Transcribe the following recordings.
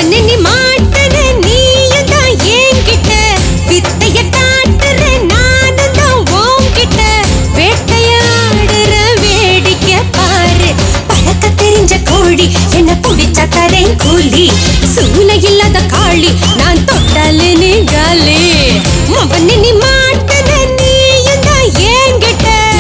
மவனே நீ மாட்டுன நீயும் தான் என்கிட்ட வித்தைய காட்டுற நானும் தான் உன்கிட்ட வேட்டையாடுற வேடிக்கை பாரு பறக்க தெரிஞ்ச கோழி என்ன புடிச்ச தரேன் கூலி சூளை இல்லாத காளி நான் தொட்டாலே நீ காலி மவனே நீ மாட்டுன நீயும் தான் என்கிட்ட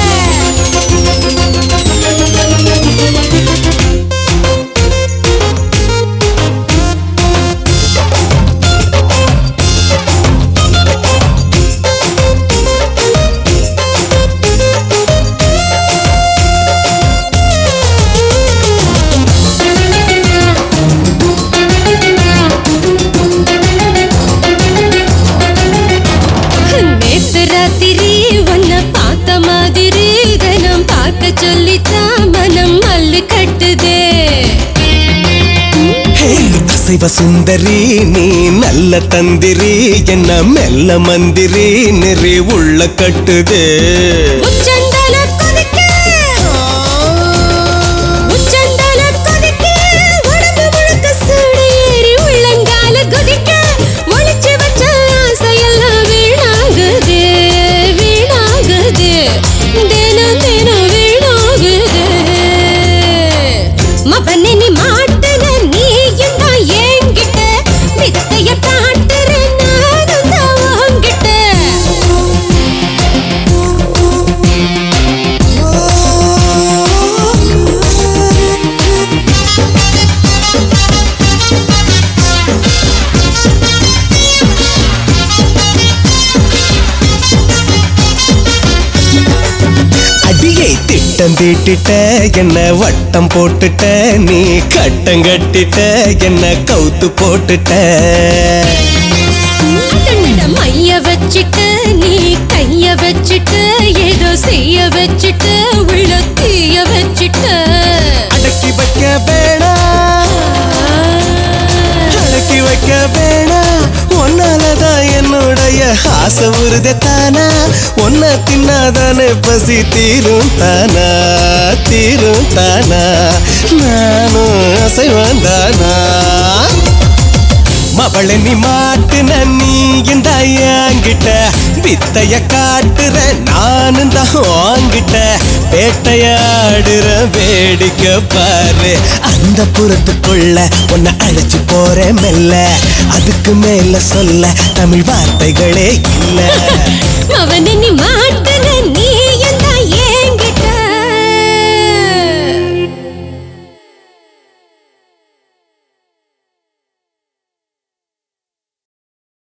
நேத்து ராத்திரி உன்னை பார்த்த மாதிரி தினம் பார்க்க சொல்லித்தான் மனம் மல்லு கட்டுதே ஹே, அசைவ சுந்தரி நீ நல்ல தந்திரி என்ன மெல்ல மந்திரி நெறி உள்ள கட்டுதே உச்சந்தல கொதிக்க உச்சந்தல கொதிக்க உடம்பு முழுக்க சூடு ஏறி உள்ளங்கால குதிக்க ஒளிச்சு வச்ச ஆசையெல்லாம் வீணாகுது வீணாகுது தினம் தினம் வீணாகுது மவனே நீ மாட்டுன நீயும் தான் என்கிட்ட வித்தைய காட்டுற நானும் தான் உன்கிட்ட அடியை திட்டம் தீட்டிட்ட என்ன வட்டம் போட்டுட்ட நீ கட்டம் கட்டிட்ட என்ன கவுத்து போட்டுட்ட அடடட, மைய வச்சிட்டு நீ கைய வச்சிட்டு ஏதோ செய்ய வச்சிட்டு உள்ள தீய வச்சிட்டு அடக்கி வைக்க வேணாம் அடக்கி வைக்க வேணாம் ஒன்னாலதான் என்னுடைய ஆசை உருதே தானா ஒன்ன தின்னாதானே பசி தீரும் தானா தீரும் தானா நானும் அசைவன் தானா மவளை நீ மாட்டுன நீ இந்த என்கிட்ட வித்தைய காட்டுற நானும் தான் வாங்கிட்ட வேட்டையாடுற வேடிக்கை பாரு அந்த புறத்துக்குள்ள உன்னை அழைச்சு போறேன் மெல்ல அதுக்கு மேல சொல்ல தமிழ் வார்த்தைகளே இல்ல அவனை நீ மாட்டுன நீ